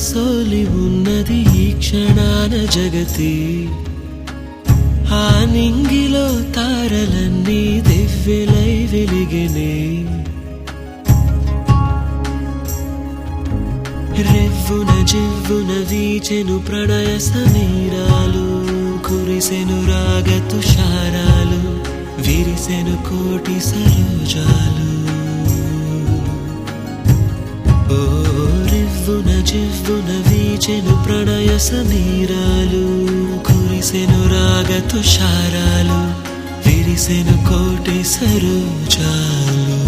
సోలి ఉన్నది ఈ క్షణాన జగతి ఆ నింగిలో తారలన్నీ దివ్యలై వెలిగినే రెవ్వున జివ్వున వీచెను ప్రణయ సమీరాలు కురిసెను రాగ తుషారాలు విరిసెను కోటి సరోజాలు ఓ రివ్వున జివ్వున వీచెను ప్రణయ సమీరాలు కురిసెను రాగ తుషారాలు విరిసెను కోటి సరోజాలు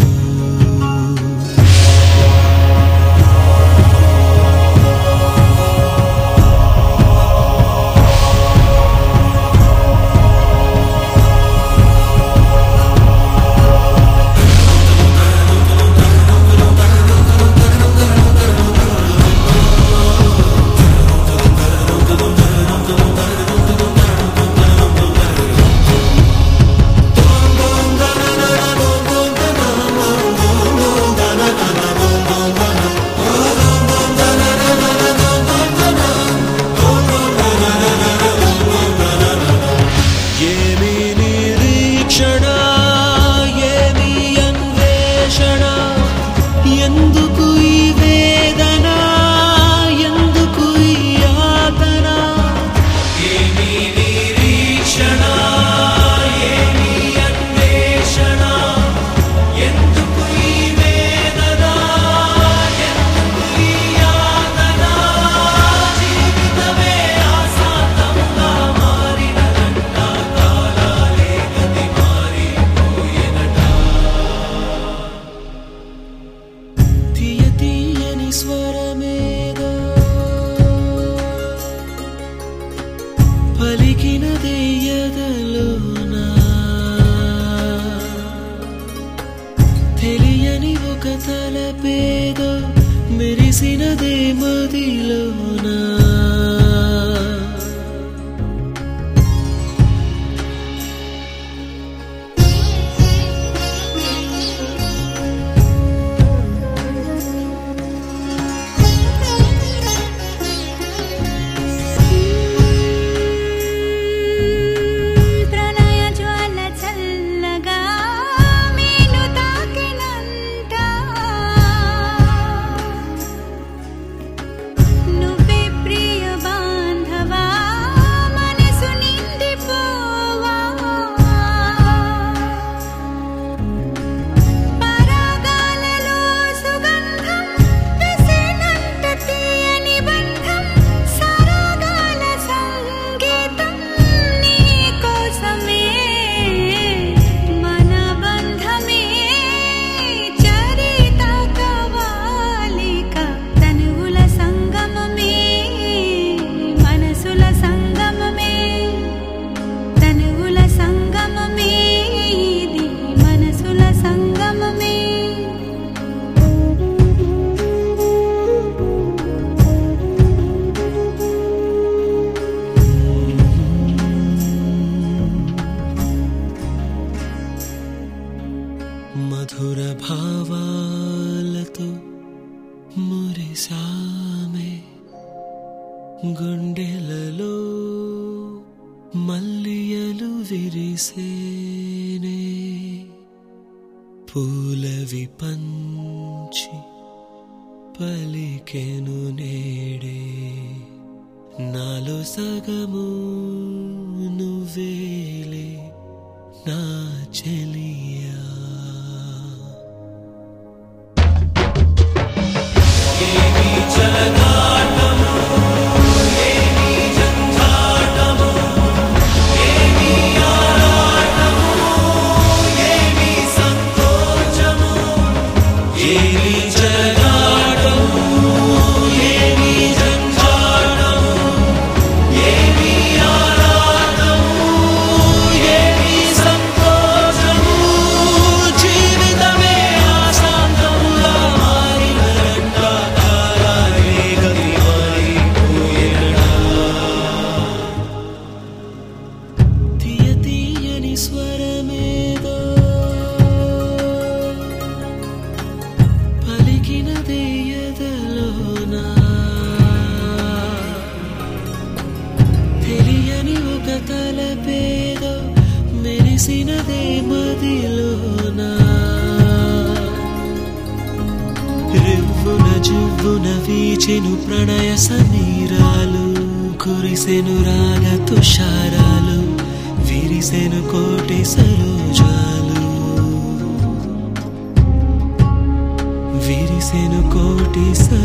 ఏమి నిరీక్షణ ఏమి అన్వేషణ ఎందుకు ఈ వేదన ఎందుకు ఈ యాతన ఏమి నిరీక్షణ ఏమి అన్వేషణ ఎందుకు ఈ వేదన ఎందుకు ఈ యాతన జీవితమే ఆసాంతంగా మారినదంట కాలాలే గతి మారిపోయేనట తీయ తీయని స్వరమేదో పలికినదే ఎదలోనా తెలియని ఒక తలపేదో మెరిసినదే మదిలోనా ప్రణయ జ్వాల చల్లగా మీను తాకినంత నువ్వే ప్రియ బాంధవా మనసు నిండిపోవా పరాగాలలో సుగంధం విసినంత తీయని బంధం సరాగాల సంగీతం నీ కోసమే మన బంధమే చరిత కవాలిక తనువుల సంగమమే మనసుల సంగమమే తనువుల సంగమమే ఇది మనసుల సంగమమే మధుర భావాలతో మురిసామే గుండెలలో మల్లియలు విరిసేనే పూలవి పంచి పలికెను నేడే నాలో సగము నువ్వేలే నా చెలియా ఏమి జగాటము ఏమి జంజాటము ఏమి ఆరాటము ఏమి సంతోషము మెరిసినదే మదిలోనా రివ్వున జివ్వున వీచెను ప్రణయ సమీరాలు కురిసెను రాగ తుషారాలు విరిసెను కోటి సరోజాలు విరిసెను కోటి సరోజాలు